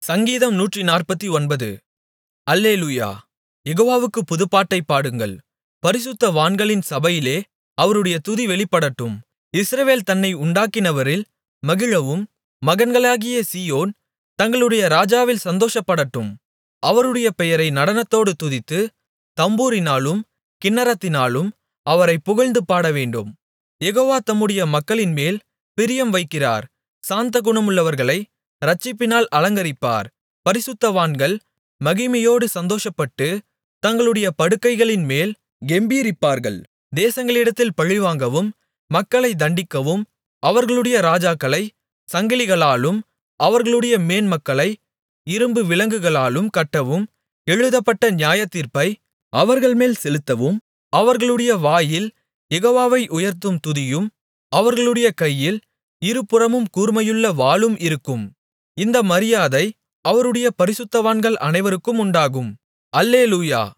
சங்கீதம் நூற்றுநாற்பத்தொன்பது அல்லேலூயா யெகோவாவுக்குப் புதுப்பாட்டைப் பாடுங்கள் பரிசுத்தவான்களின் சபையிலே அவருடைய துதி வெளிப்படட்டும் இஸ்ரவேல் தன்னை உண்டாக்கினவரில் மகிழவும் மகன்களாகிய சீயோன் தங்களுடைய ராஜாவில் சந்தோஷப்படட்டும் அவருடைய பெயரை நடனத்தோடு துதித்து தம்புரினாலும் கின்னரத்தினாலும் அவரைப் புகழ்ந்து பாடவேண்டும் யெகோவா தம்முடைய மக்களின்மேல் பிரியம் வைக்கிறார் சாந்தகுணமுள்ளவர்களை இரட்சிப்பினால் அலங்கரிப்பார் பரிசுத்தவான்கள் மகிமையோடு சந்தோஷப்பட்டு தங்களுடைய படுக்கைகளின்மேல் கெம்பீரிப்பார்கள் தேசங்களிடத்தில் பழிவாங்கவும் மக்களைத் தண்டிக்கவும் அவர்களுடைய ராஜாக்களைச் சங்கிலிகளாலும் அவர்களுடைய மேன்மக்களை இரும்பு விலங்குகளாலும் கட்டவும் எழுதப்பட்ட நியாயத்தீர்ப்பை அவர்கள்மேல் செலுத்தவும் அவர்களுடைய வாயில் யெகோவாவை உயர்த்தும் துதியும் அவர்களுடைய கையில் இருபுறமும் கூர்மையுள்ள வாளும் இருக்கும் இந்த மரியாதை அவருடைய பரிசுத்தவான்கள் அனைவருக்கும் உண்டாகும் அல்லேலூயா